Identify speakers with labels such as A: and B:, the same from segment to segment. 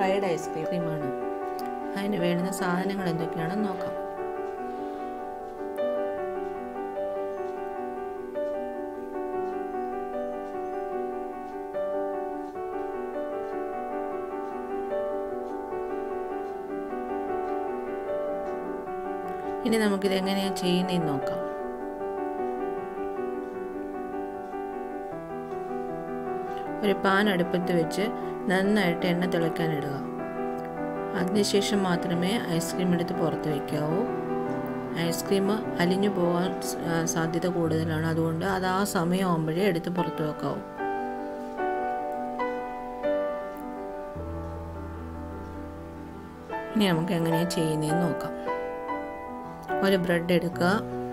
A: fried ഐസ്ക്രീമാണ് അതിന് വേണ്ടുന്ന സാധനങ്ങൾ എന്തൊക്കെയാണെന്ന് നോക്കാം ഇനി നമുക്കിത് എങ്ങനെയാണ് ചെയ്യുന്നതെന്ന് നോക്കാം ഒരു പാൻ അടുപ്പത്ത് വെച്ച് നന്നായിട്ട് എണ്ണ തിളയ്ക്കാൻ ഇടുക അതിനുശേഷം മാത്രമേ ഐസ്ക്രീം എടുത്ത് പുറത്ത് വയ്ക്കാവൂ ഐസ്ക്രീം അലിഞ്ഞു പോകാൻ സാധ്യത കൂടുതലാണ് അതുകൊണ്ട് അത് ആ സമയമാകുമ്പോഴേ എടുത്ത് പുറത്ത് വെക്കാവൂ ഇനി നമുക്ക് എങ്ങനെയാണ് ചെയ്യുന്നതെന്ന് നോക്കാം ഒരു ബ്രെഡ് എടുക്കുക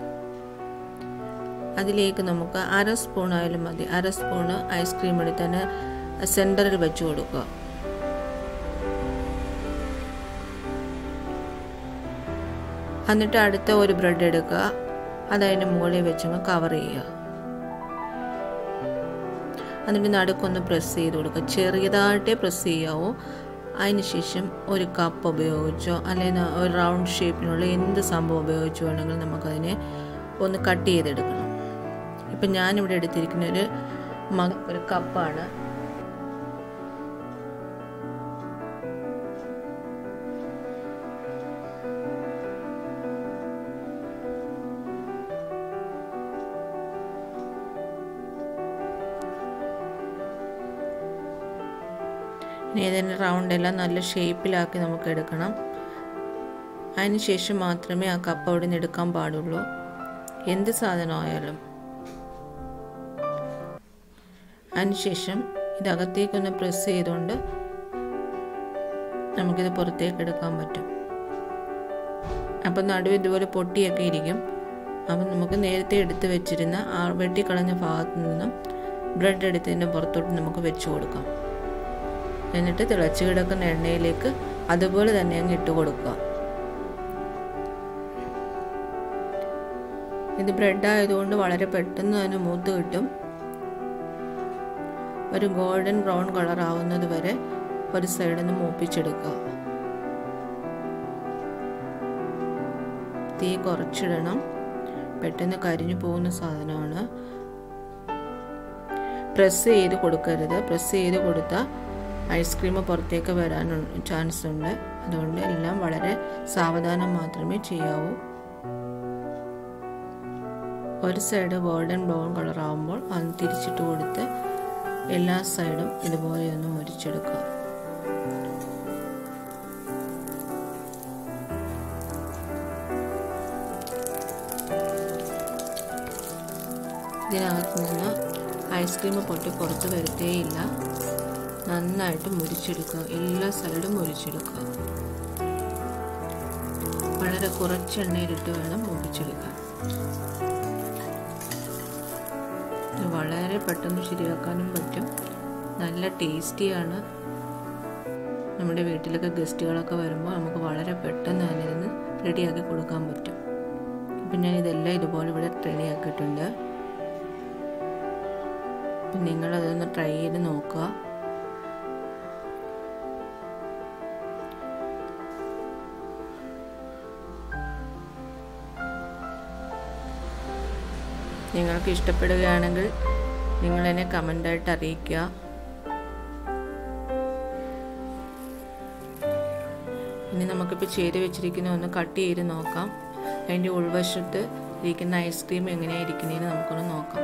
A: അതിലേക്ക് നമുക്ക് അര സ്പൂൺ ആയാലും മതി അര സ്പൂണ് ഐസ്ക്രീം എടുത്ത് തന്നെ സെൻറ്ററിൽ വെച്ച് കൊടുക്കുക എന്നിട്ട് അടുത്ത ഒരു ബ്രെഡ് എടുക്കുക അതതിൻ്റെ മുകളിൽ വെച്ചങ്ങ് കവർ ചെയ്യുക എന്നിട്ട് നടുക്കൊന്ന് പ്രസ് ചെയ്ത് കൊടുക്കുക ചെറിയതായിട്ടേ പ്രസ് ചെയ്യാവൂ അതിനുശേഷം ഒരു കപ്പ് ഉപയോഗിച്ചോ അല്ലെങ്കിൽ ഒരു റൗണ്ട് ഷേപ്പിനുള്ള എന്ത് സംഭവം ഉപയോഗിച്ചോ വേണമെങ്കിൽ നമുക്കതിനെ ഒന്ന് കട്ട് ചെയ്തെടുക്കണം ഇപ്പം ഞാനിവിടെ എടുത്തിരിക്കുന്ന ഒരു മക ഒരു കപ്പാണ് ഇനി ഇതിൻ്റെ റൗണ്ട് എല്ലാം നല്ല ഷേപ്പിലാക്കി നമുക്ക് എടുക്കണം അതിന് ശേഷം മാത്രമേ ആ കപ്പ് അവിടെ നിന്ന് എടുക്കാൻ പാടുള്ളൂ എന്ത് സാധനമായാലും അതിനുശേഷം ഇതകത്തേക്കൊന്ന് പ്രസ് ചെയ്തുകൊണ്ട് നമുക്കിത് പുറത്തേക്ക് എടുക്കാൻ പറ്റും അപ്പം നടുവ് ഇതുപോലെ പൊട്ടിയൊക്കെ ഇരിക്കും അപ്പം നമുക്ക് നേരത്തെ എടുത്ത് വെച്ചിരുന്ന ആ വെട്ടിക്കളഞ്ഞ ഭാഗത്തു നിന്നും ബ്രെഡ് എടുത്തതിൻ്റെ പുറത്തോട്ട് നമുക്ക് വെച്ച് കൊടുക്കാം എന്നിട്ട് തിളച്ച് കിടക്കുന്ന എണ്ണയിലേക്ക് അതുപോലെ തന്നെ അങ്ങ് ഇട്ട് കൊടുക്കുക ഇത് ബ്രെഡ് ആയതുകൊണ്ട് വളരെ പെട്ടെന്ന് തന്നെ മൂത്ത് കിട്ടും ഒരു ഗോൾഡൻ ബ്രൗൺ കളർ ആവുന്നത് വരെ ഒരു സൈഡിൽ നിന്ന് മൂപ്പിച്ചെടുക്കുക തീ കുറച്ചിടണം പെട്ടെന്ന് കരിഞ്ഞു പോകുന്ന സാധനമാണ് പ്രസ് ചെയ്ത് കൊടുക്കരുത് പ്രസ് ചെയ്ത് കൊടുത്താൽ ഐസ്ക്രീം പുറത്തേക്ക് വരാൻ ചാൻസ് ഉണ്ട് അതുകൊണ്ട് എല്ലാം വളരെ സാവധാനം മാത്രമേ ചെയ്യാവൂ ഒരു സൈഡ് ഗോൾഡൻ ബ്രൗൺ കളർ ആകുമ്പോൾ അത് തിരിച്ചിട്ട് കൊടുത്ത് എല്ലാ സൈഡും ഇതുപോലെ ഒന്ന് മുരിച്ചെടുക്കുക ഇതിനകത്ത് നിന്ന് ഐസ്ക്രീം പൊട്ടി പുറത്ത് വരത്തേയില്ല നന്നായിട്ട് മുരിച്ചെടുക്കുക എല്ലാ സൈഡും മുരിച്ചെടുക്കുക വളരെ കുറച്ച് എണ്ണയിലിട്ട് വേണം മുരിച്ചെടുക്കാൻ വളരെ പെട്ടെന്ന് ശരിയാക്കാനും പറ്റും നല്ല ടേസ്റ്റിയാണ് നമ്മുടെ വീട്ടിലൊക്കെ ഗസ്റ്റുകളൊക്കെ വരുമ്പോൾ നമുക്ക് വളരെ പെട്ടെന്ന് തന്നെ ഇരുന്ന് റെഡിയാക്കി കൊടുക്കാൻ പറ്റും അപ്പം ഞാൻ ഇതെല്ലാം ഇതുപോലെ ഇവിടെ റെഡിയാക്കിയിട്ടുണ്ട് അപ്പം നിങ്ങളതൊന്ന് ട്രൈ ചെയ്ത് നോക്കുക നിങ്ങൾക്ക് ഇഷ്ടപ്പെടുകയാണെങ്കിൽ നിങ്ങൾ എന്നെ കമൻ്റായിട്ട് അറിയിക്കുക ഇനി നമുക്കിപ്പോൾ ചെയ്ത് വെച്ചിരിക്കുന്ന ഒന്ന് കട്ട് ചെയ്ത് നോക്കാം അതിൻ്റെ ഉൾവശത്ത് ഇരിക്കുന്ന ഐസ്ക്രീം എങ്ങനെയാണ് ഇരിക്കുന്നതെന്ന് നമുക്കൊന്ന് നോക്കാം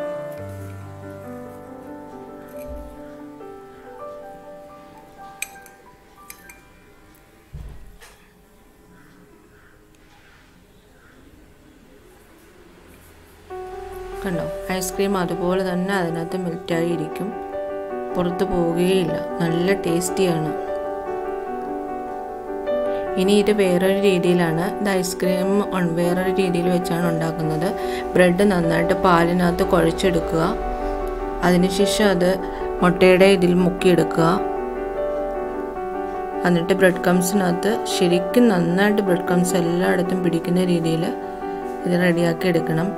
A: കണ്ടോ ഐസ്ക്രീം അതുപോലെ തന്നെ അതിനകത്ത് മെൽറ്റായി ഇരിക്കും പുറത്ത് പോവുകയില്ല നല്ല ടേസ്റ്റിയാണ് ഇനി ഇത് വേറൊരു രീതിയിലാണ് ഇത് ഐസ്ക്രീം വേറൊരു രീതിയിൽ വെച്ചാണ് ഉണ്ടാക്കുന്നത് ബ്രെഡ് നന്നായിട്ട് പാലിനകത്ത് കുഴച്ചെടുക്കുക അതിനുശേഷം അത് മുട്ടയുടെ ഇതിൽ മുക്കിയെടുക്കുക എന്നിട്ട് ബ്രെഡ് കംസിനകത്ത് ശരിക്കും നന്നായിട്ട് ബ്രെഡ് കംസ് എല്ലായിടത്തും പിടിക്കുന്ന രീതിയിൽ ഇത് റെഡിയാക്കി എടുക്കണം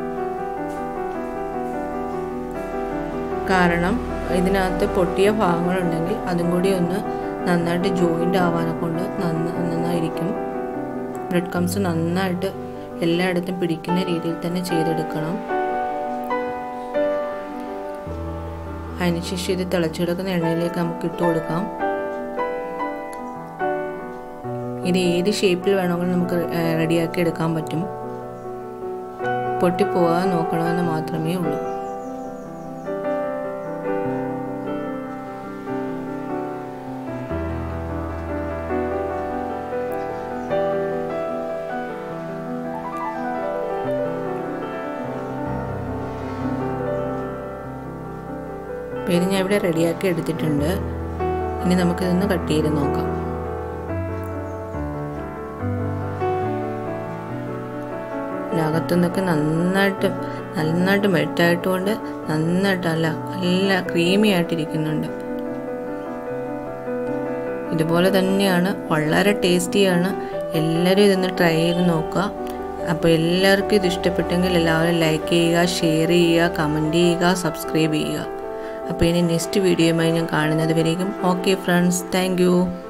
A: കാരണം ഇതിനകത്ത് പൊട്ടിയ ഭാഗങ്ങളുണ്ടെങ്കിൽ അതും കൂടി ഒന്ന് നന്നായിട്ട് ജോയിൻ്റ് ആവാനെ കൊണ്ട് നന്ന നന്നായിരിക്കും ബ്രെഡ് ക്രംസ് നന്നായിട്ട് എല്ലായിടത്തും പിടിക്കുന്ന രീതിയിൽ തന്നെ ചെയ്തെടുക്കണം അതിനുശേഷം ഇത് തിളച്ചു കിടക്കുന്ന എണ്ണയിലേക്ക് നമുക്ക് ഇട്ട് കൊടുക്കാം ഇത് ഏത് ഷേപ്പിൽ വേണമെങ്കിലും നമുക്ക് റെഡിയാക്കി എടുക്കാൻ പറ്റും പൊട്ടിപ്പോകാൻ നോക്കണമെന്ന് മാത്രമേ ഉള്ളൂ അപ്പോൾ ഇത് ഞാൻ ഇവിടെ റെഡിയാക്കി എടുത്തിട്ടുണ്ട് ഇനി നമുക്കിതൊന്ന് കട്ട് ചെയ്ത് നോക്കാം അകത്തു നിന്നൊക്കെ നന്നായിട്ട് നന്നായിട്ട് മെൽറ്റായിട്ടുകൊണ്ട് നന്നായിട്ട് അല്ല നല്ല ക്രീമി ആയിട്ടിരിക്കുന്നുണ്ട് ഇതുപോലെ തന്നെയാണ് വളരെ ടേസ്റ്റിയാണ് എല്ലാവരും ഇതൊന്ന് ട്രൈ ചെയ്ത് നോക്കുക അപ്പോൾ എല്ലാവർക്കും ഇത് ഇഷ്ടപ്പെട്ടെങ്കിൽ എല്ലാവരും ലൈക്ക് ചെയ്യുക ഷെയർ ചെയ്യുക കമൻറ്റ് ചെയ്യുക സബ്സ്ക്രൈബ് ചെയ്യുക അപ്പോൾ ഇനി നെക്സ്റ്റ് വീഡിയോയുമായി ഞാൻ കാണുന്നത് വരേക്കും ഓക്കെ ഫ്രണ്ട്സ് താങ്ക്